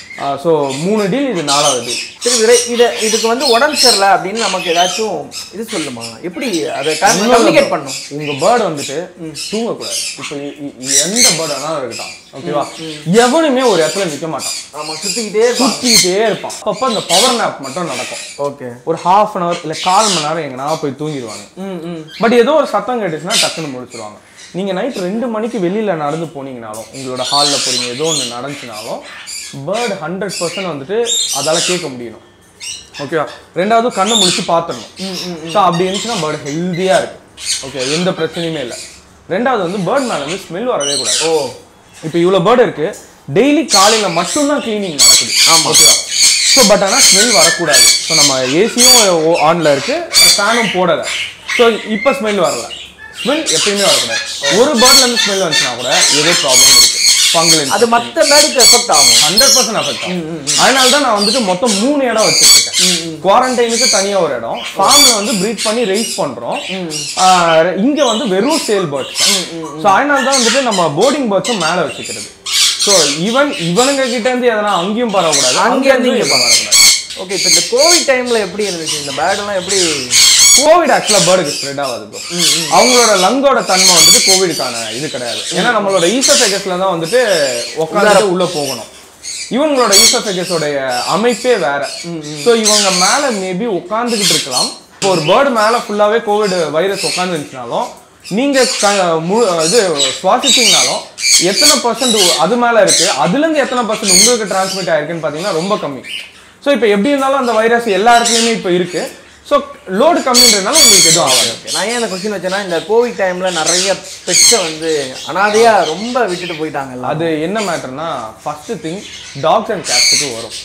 ஸோ மூணு டீல் இது நாலாவது டீல் சரி விரை இதை இதுக்கு வந்து உடம்பு சரியில்லை அப்படின்னு நமக்கு ஏதாச்சும் இது சொல்லுமா எப்படி அதை கம்யூனிகேட் பண்ணும் உங்க பேர்டு வந்துட்டு தூங்கக்கூடாது இப்போ இ- இ- இ- எந்த பேர்டு வேணாலும் இருக்கட்டும் ஓகேவா எவனுமே ஒரு இடத்துல நிக்க மாட்டான் ஆமா சுத்திக்கிட்டே இருப்பான் சுத்திக்கிட்டே இருப்பான் அப்பப்ப அந்த பவர் நேப் மட்டும் நடக்கும் ஓகே ஒரு ஹாஃப் அன் ஹவர் இல்ல கால் மணி நேரம் எங்கனா போய் தூங்கிடுவாங்க ம் ம் பட் ஏதோ ஒரு சத்தம் கேட்டுச்சுன்னா டக்குன்னு முடிச்சிருவாங்க நீங்க நைட் ரெண்டு மணிக்கு வெளியில நடந்து போனீங்கனாலும் உங்களோட ஹால்ல போறீங்க ஏதோ ஒன்று நடந்துச்சுனாலும் பேர்டு ஹண்ட்ரட் பர்சன்ட் வந்துட்டு அதால கேட்க முடியணும் ஓகேவா ரெண்டாவது கண்ணை முடிச்சு பார்த்துடணும் ஸோ அப்படி இருந்துச்சுன்னா பேர்டு ஹெல்த்தியா இருக்கு ஓகே எந்த பிரச்சனையுமே இல்லை ரெண்டாவது வந்து பேர்ட் மேல வந்து ஸ்மெல் வரவே கூடாது ஓ இப்போ இவ்வளோ பேர்டு இருக்கு டெய்லி காலையில மட்டும்தான் க்ளீனிங் நடக்குது ஆமா. ஓகேவா ஸோ பட் ஆனால் ஸ்மெல் வரக்கூடாது ஸோ நம்ம ஏசியும் ஆன்ல இருக்கு ஃபேனும் போடலை ஸோ இப்போ ஸ்மெல் வரல ஸ்மெல் எப்பயுமே வரக்கூடாது ஒரு பேர்ட்ல இருந்து ஸ்மெல் வந்துச்சுன்னா கூட ஏதோ ப்ராப்ளம் இருக்கு ஃபங்கல் அது மத்த பேருக்கு எஃபெக்ட் ஆகும் ஹண்ட்ரட் பர்சன்ட் அஃபெக்ட் அதனால தான் நான் வந்துட்டு மொத்தம் மூணு இடம் வச்சிருக்கேன் குவாரண்டைனுக்கு தனியா ஒரு இடம் ஃபார்ம்ல வந்து ப்ரீட் பண்ணி ரைஸ் பண்றோம் ஆஹ் இங்க வந்து வெறும் சேல் பேர்ட்ஸ் ஸோ அதனால தான் வந்துட்டு நம்ம போர்டிங் பேர்ட்ஸும் மேல வச்சுக்கிறது ஸோ ஈவன் இவனுங்க கிட்ட இருந்து எதனா அங்கேயும் பரவக்கூடாது அங்க அங்கே இருந்து இருந்து இங்க இங்க வரக்கூடாது ஓகே இப்போ இந்த கோவிட் டைம்ல எப்படி இருந்துச்சு இந்த பேர்டெல்லாம் எப்படி கோவிட் ஆக்சுவலா பேர்டுக்கு ஸ்ப்ரெட் ஆகாது ப்ரோ அவங்களோட லங்கோட தன்மை வந்துட்டு கோவிடுக்கான இது கிடையாது ஏன்னா நம்மளோட ஈசோஃபெகஸ்ல தான் வந்துட்டு உட்காந்து உள்ள போகணும் இவங்களோட ஈசோஃபெகஸோடைய அமைப்பே வேற ஸோ இவங்க மேல மேபி உட்காந்துக்கிட்டு இருக்கலாம் இப்போ ஒரு பேர்டு மேல ஃபுல்லாவே கோவிட் வைரஸ் உட்காந்து இருந்துச்சுனாலும் நீங்க க- மு- இது சுவாசிச்சீங்கனாலும் எத்தனை பர்சன்ட் அது மேல இருக்கு அதுல இருந்து எத்தனை பர்சன்ட் உங்களுக்கு டிரான்ஸ்மிட் ஆயிருக்குன்னு பாத்தீங்கன்னா ரொம்ப கம்மி ஸோ இப்போ எப்படி இருந்தாலும் அந்த வைரஸ் எல்லா இடத்துலையுமே இப்போ இருக்கு ஸோ லோடு கம்மின்றதுனால உங்களுக்கு எதுவும் ஆகாது Okay, நான் ஏன் அந்த கொஸ்டின் வச்சேன்னா இந்த கோவிட் டைம்ல நிறைய பெட்ஸை வந்து அனாதையா ரொம்ப விட்டுட்டு போயிட்டாங்கல்ல அது என்ன மேட்டர்னா ஃபர்ஸ்ட் திங் டாக்ஸ் அண்ட் கேட்ஸுக்கு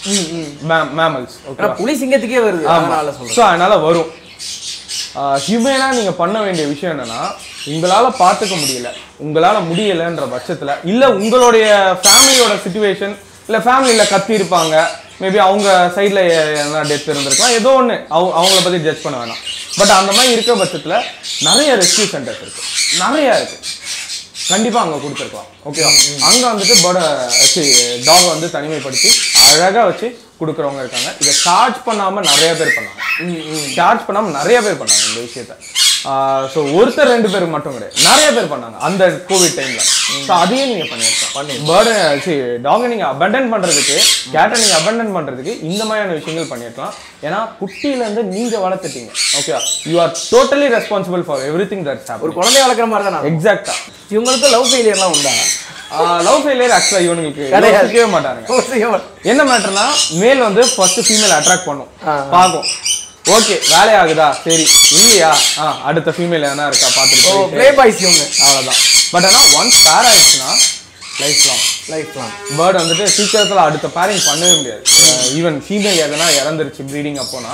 வரும் மேமல்ஸ் ஆனா ஓகே புலி சிங்கத்துக்கே வருது அதனால சொல்றேன் ஸோ அதனால வரும் ஹியூமனா நீங்க பண்ண வேண்டிய விஷயம் என்னன்னா உங்களால பார்த்துக்க முடியல உங்களால முடியலன்ற பட்சத்துல இல்ல உங்களுடைய ஃபேமிலியோட சுச்சுவேஷன் இல்ல ஃபேமிலியில கத்தி இருப்பாங்க மேபி அவங்க சைடில் என்ன டெத் இருந்திருக்கலாம் ஏதோ ஒன்று அவங்க அவங்கள பற்றி ஜட்ஜ் பண்ண வேணாம் பட் அந்த மாதிரி இருக்க பட்சத்தில் நிறைய ரெஸ்கியூ சென்டர்ஸ் இருக்கு நிறைய இருக்கு கண்டிப்பா அங்க கொடுத்துருக்கலாம் ஓகேவா அங்க வந்துட்டு பேர்டை வச்சு டாக் வந்து தனிமைப்படுத்தி அழகா வச்சு கொடுக்குறவங்க இருக்காங்க இதை சார்ஜ் பண்ணாம நிறைய பேர் பண்ணாங்க சார்ஜ் பண்ணாம நிறைய பேர் பண்ணாங்க இந்த விஷயத்த ஸோ ஒருத்தர் ரெண்டு பேர் மட்டும் கிடையாது நிறைய பேர் பண்ணாங்க அந்த கோவிட் டைம்ல ஸோ அதையும் நீங்க பண்ணிருக்கலாம் பேர்டை சரி டாகை நீங்க அபண்டன் பண்றதுக்கு கேட்டை நீங்க அபண்டன் பண்றதுக்கு இந்த மாதிரியான விஷயங்கள் பண்ணிருக்கலாம் ஏன்னா குட்டியில இருந்து நீங்க வளர்த்துட்டீங்க okay you are totally responsible for everything that's ஒரு குழந்தைய வளர்க்குற மாதிரி தான் நான் எக்ஸாக்டா இவங்களுக்கு லவ் ஃபெயிலியர்லாம் உண்டா லவ் ஃபெயிலியர் ஆக்சுவலா இவனுக்கு கிடையாது. யோசிக்கவே மாட்டாங்க என்ன மேட்டர்னா மேல் வந்து ஃபர்ஸ்ட் ஃபீமேல் அட்ராக்ட் பண்ணும் ஆ. பார்க்கும் ஓகே வேலையாகுதா சரி இல்லையா ஆ அடுத்த ஃபீமேல் எதனா இருக்கா ஓ பார்த்துட்டு ப்ளே பாய்ஸ் இவங்க அவ்வளோதான் பட் ஆனால் ஒன்ஸ் பேர் ஆயிடுச்சுன்னா life long life long bird வந்துட்டு சீக்கிரத்தில் அடுத்த பேரிங் பண்ணவே முடியாது ஈவன் ஃபீமேல் எதனா இறந்துருச்சு ப்ரீடிங் அப்போனா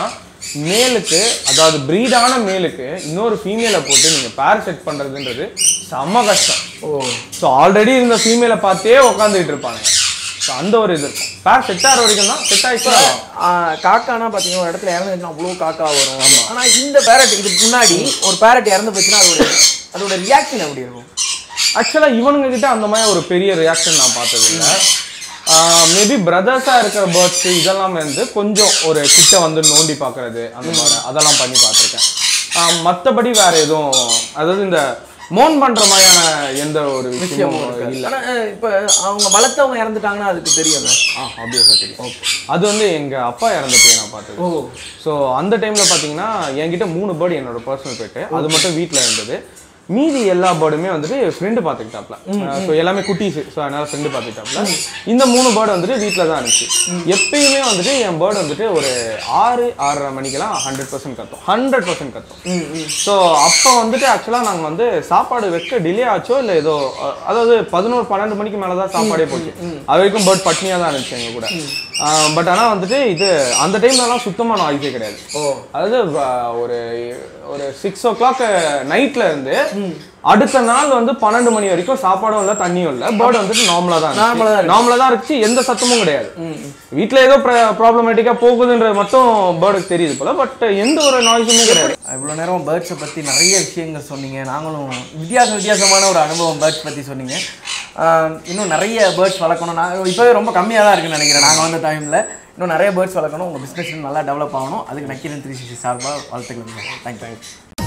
மேலுக்கு அதாவது ப்ரீடான மேலுக்கு இன்னொரு ஃபீமேலை போட்டு நீங்கள் பேர் செட் பண்ணுறதுன்றது செம்ம கஷ்டம் ஓ ஸோ ஆல்ரெடி இருந்த ஃபீமேலை பார்த்தே உட்காந்துக்கிட்டு இருப்பாங்க ஸோ அந்த ஒரு இது இருக்கும் பேர் செட் ஆகிற வரைக்கும் தான் செட் ஆகிடுச்சா ஆ, காக்கானா பார்த்தீங்கன்னா ஒரு இடத்துல இறந்துச்சுன்னா அவ்வளோ காக்கா வரும் ஆனா இந்த பேரட் இதுக்கு முன்னாடி ஒரு பேரட் இறந்து போச்சுன்னா அதோட அதோட ரியாக்ஷன் எப்படி இருக்கும் ஆக்சுவலாக இவனுங்க கிட்ட அந்த மாதிரி ஒரு பெரிய ரியாக்ஷன் நான் பார்த்தது இல்லை மேபி பிரதர்ஸாக இருக்கிற பேர்ட்ஸ் இதெல்லாம் வந்து கொஞ்சம் ஒரு கிட்ட வந்து நோண்டி பார்க்கறது அந்த மாதிரி அதெல்லாம் பண்ணி பார்த்துருக்கேன் மற்றபடி வேற எதுவும் அதாவது இந்த மோன் பண்ற மாதிரியான எந்த ஒரு விஷயமும் இல்லை ஆனா அஹ், இப்ப அவங்க வளர்த்தவங்க இறந்துட்டாங்கன்னா அதுக்கு தெரியும்ல ஆ அப்படியே சார் தெரியும் அது வந்து எங்க அப்பா இறந்தப்போ நான் பார்த்தது ஓ ஸோ அந்த டைம்ல பாத்தீங்கன்னா என்கிட்ட மூணு பேர்டு என்னோட பர்சனல் பெட்டு அது மட்டும் வீட்ல இருந்தது மீதி எல்லா பேர்டுமே வந்துட்டு ஃப்ரெண்டு பார்த்துக்கிட்டாப்ல ஸோ எல்லாமே குட்டீஸ் ஸோ அதனால ஃப்ரெண்டு பார்த்துக்கிட்டாப்ல இந்த மூணு பேர்டு வந்துட்டு வீட்டில் தான் இருந்துச்சு எப்பயுமே வந்துட்டு என் பேர்டு வந்துட்டு ஒரு ஆறு ஆறரை மணிக்கெல்லாம் ஹண்ட்ரட் பர்சன்ட் கத்தும் ஹண்ட்ரட் பர்சன்ட் கத்தும் ம் ம் ஸோ அப்போ வந்துட்டு ஆக்சுவலாக நாங்கள் வந்து சாப்பாடு வைக்க டிலே ஆச்சோ இல்லை ஏதோ அஹ், அதாவது பதினோரு பன்னெண்டு மணிக்கு மேலே தான் சாப்பாடே போச்சு அது வரைக்கும் பேர்ட் பட்னியாக தான் இருந்துச்சு எங்க கூட பட் ஆனால் வந்துட்டு இது அந்த டைம்லலாம் சுத்தமாக நாய்ஸே கிடையாது ஓ அதாவது வ- ஒரு ஒரு சிக்ஸ் ஓ கிளாக் நைட்ல இருந்து அடுத்த நாள் வந்து பன்னெண்டு மணி வரைக்கும் சாப்பாடும் இல்லை தண்ணியும் இல்லை பேர்டு வந்துட்டு நார்மலா தான் Normal ஆ இருக்கு. நார்மலா தான் இருந்துச்சு எந்த சத்தமும் கிடையாது வீட்ல ஏதோ ப்ராப்ளமேட்டிக்கா போகுதுன்றது மட்டும் பேர்டுக்கு தெரியுது போல பட் எந்த ஒரு நாய்ஸுமே கிடையாது இவ்வளோ நேரம் பேர்ட்ஸை பற்றி நிறைய விஷயங்கள் சொன்னீங்க நாங்களும் வித்தியாச வித்தியாசமான ஒரு அனுபவம் பேர்ட்ஸ் பற்றி சொன்னீங்க ஆஹ் இன்னும் நிறைய பேர்ட்ஸ் வளர்க்கணும் நான் இப்போவே ரொம்ப கம்மியாக தான் இருக்குன்னு நினைக்கிறேன் நாங்கள் வந்த டைமில் இன்னும் நிறைய பேர்ட்ஸ் வளர்க்கணும் உங்கள் பிஸ்னஸ் நல்லா டெவலப் ஆகணும் அதுக்கு நக்கீரன் த்ரீ சிக்ஸ்டி சார்பாக வாழ்த்துக்கள் தேங்க்யூ